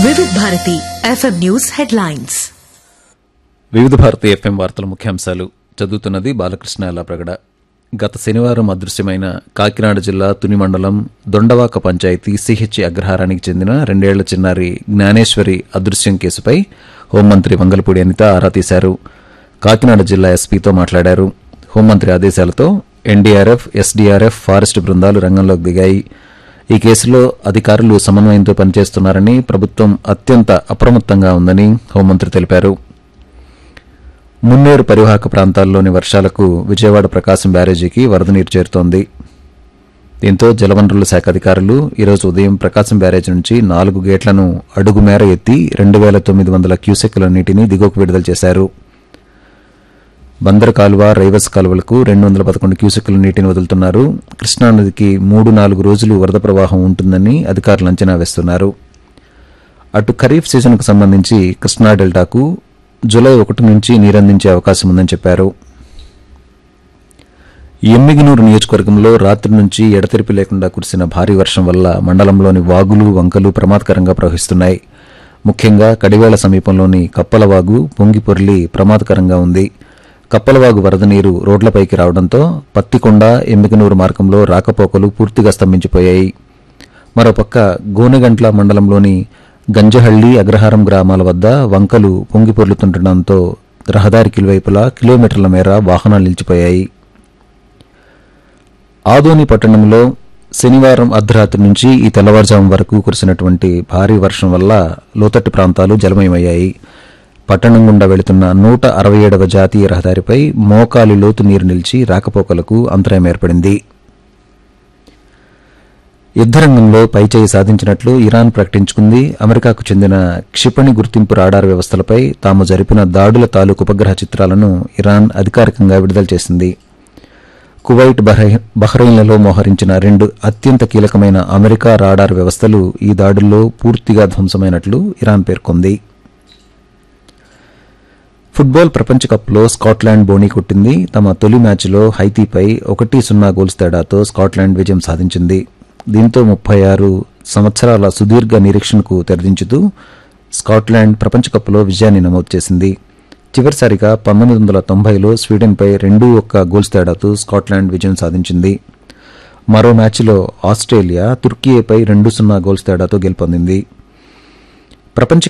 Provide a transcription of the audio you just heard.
వివిధ Bharati FM news headlines వివిధ Bharati FM వార్తల ముఖ్యాంశాలు చదువుతున్నది బాలకృష్ణ ప్రగడ గత శనివారం అదృశ్యమైన కాకినాడ జిల్లా తుని మండలం దొండవాక పంచాయతీ సిహెచ్ అగ్రహారానికి చెందిన రెండేళ్ల చిన్నారి జ్ఞానేశ్వరి అదృశ్యం కేసుపై హోంమంత్రి వంగలపూడి అనిత ఆరా తీశారు కాకినాడ జిల్లా ఎస్పీతో మాట్లాడారు హోంమంత్రి ఆదేశాలతో ఎన్డీఆర్ఎఫ్ ఎస్డీఆర్ఎఫ్ ఫారెస్ట్ బృందాలు రంగంలోకి దిగాయి ఈ కేసులో అధికారులు సమన్వయంతో పనిచేస్తున్నారని ప్రభుత్వం అత్యంత అప్రమత్తంగా ఉందని హోంమంత్రి తెలిపారు మున్నేరు పరివాహక ప్రాంతాల్లోని వర్షాలకు విజయవాడ ప్రకాశం బ్యారేజీకి వరద నీరు చేరుతోంది దీంతో జలవనరుల శాఖ అధికారులు ఈరోజు ఉదయం ప్రకాశం బ్యారేజీ నుంచి నాలుగు గేట్లను అడుగు మేర ఎత్తి రెండు వేల తొమ్మిది వందల క్యూసెక్కుల నీటిని దిగువకు విడుదల చేశారు బందర్ కాలువ రైవస్ కాలువలకు రెండు వందల పదకొండు క్యూసెక్కుల నీటిని వదులుతున్నారు కృష్ణానదికి మూడు నాలుగు రోజులు వరద ప్రవాహం ఉంటుందని అధికారులు అంచనా వేస్తున్నారు అటు ఖరీఫ్ సీజన్కు సంబంధించి కృష్ణా డెల్టాకు జూలై ఒకటి నుంచి నీరందించే అవకాశం ఉందని చెప్పారు ఎమ్మిగినూరు నియోజకవర్గంలో రాత్రి నుంచి ఎడతెరిపి లేకుండా కురిసిన భారీ వర్షం వల్ల మండలంలోని వాగులు వంకలు ప్రమాదకరంగా ప్రవహిస్తున్నాయి ముఖ్యంగా కడివేళ సమీపంలోని కప్పలవాగు పొంగి పొర్లి ప్రమాదకరంగా ఉంది కప్పలవాగు వరద నీరు రోడ్లపైకి రావడంతో పత్తికొండ ఎమ్మిగనూరు మార్గంలో రాకపోకలు పూర్తిగా స్తంభించిపోయాయి మరోపక్క గోనెగంట్ల మండలంలోని గంజహళ్లి అగ్రహారం గ్రామాల వద్ద వంకలు పొంగి పొర్లుతుండటంతో రహదారికి ఇరువైపులా కిలోమీటర్ల మేర వాహనాలు నిలిచిపోయాయి ఆదోని పట్టణంలో శనివారం అర్ధరాత్రి నుంచి ఈ తెల్లవారుజాము వరకు కురిసినటువంటి భారీ వర్షం వల్ల లోతట్టు ప్రాంతాలు జలమయమయ్యాయి పట్టణం గుండా వెళుతున్న నూట అరవై ఏడవ జాతీయ రహదారిపై మోకాలి లోతు నీరు నిలిచి రాకపోకలకు అంతరాయం ఏర్పడింది యుద్దరంగంలో పైచేయి సాధించినట్లు ఇరాన్ ప్రకటించుకుంది అమెరికాకు చెందిన క్షిపణి గుర్తింపు రాడార్ వ్యవస్థలపై తాము జరిపిన దాడుల తాలూకు ఉపగ్రహ చిత్రాలను ఇరాన్ అధికారికంగా విడుదల చేసింది కువైట్ బహ్రై- బహ్రెయిన్లలో మోహరించిన రెండు అత్యంత కీలకమైన అమెరికా రాడార్ వ్యవస్థలు ఈ దాడుల్లో పూర్తిగా ధ్వంసమైనట్లు ఇరాన్ పేర్కొంది ఫుట్బాల్ ప్రపంచ కప్లో స్కాట్లాండ్ బోణీ కొట్టింది తమ తొలి మ్యాచ్లో హైతీపై ఒకటి సున్నా గోల్స్ తేడాతో స్కాట్లాండ్ విజయం సాధించింది దీంతో ముప్పై ఆరు సంవత్సరాల సుదీర్ఘ నిరీక్షణకు తెరదించుతూ స్కాట్లాండ్ ప్రపంచ కప్లో విజయాన్ని నమోదు చేసింది చివరిసారిగా పంతొమ్మిది వందల తొంభైలో స్వీడన్పై రెండు ఒక్క గోల్స్ తేడాతో స్కాట్లాండ్ విజయం సాధించింది మరో మ్యాచ్లో ఆస్ట్రేలియా తుర్కీపై రెండు సున్నా గోల్స్ తేడాతో గెలుపొందింది ప్రపంచ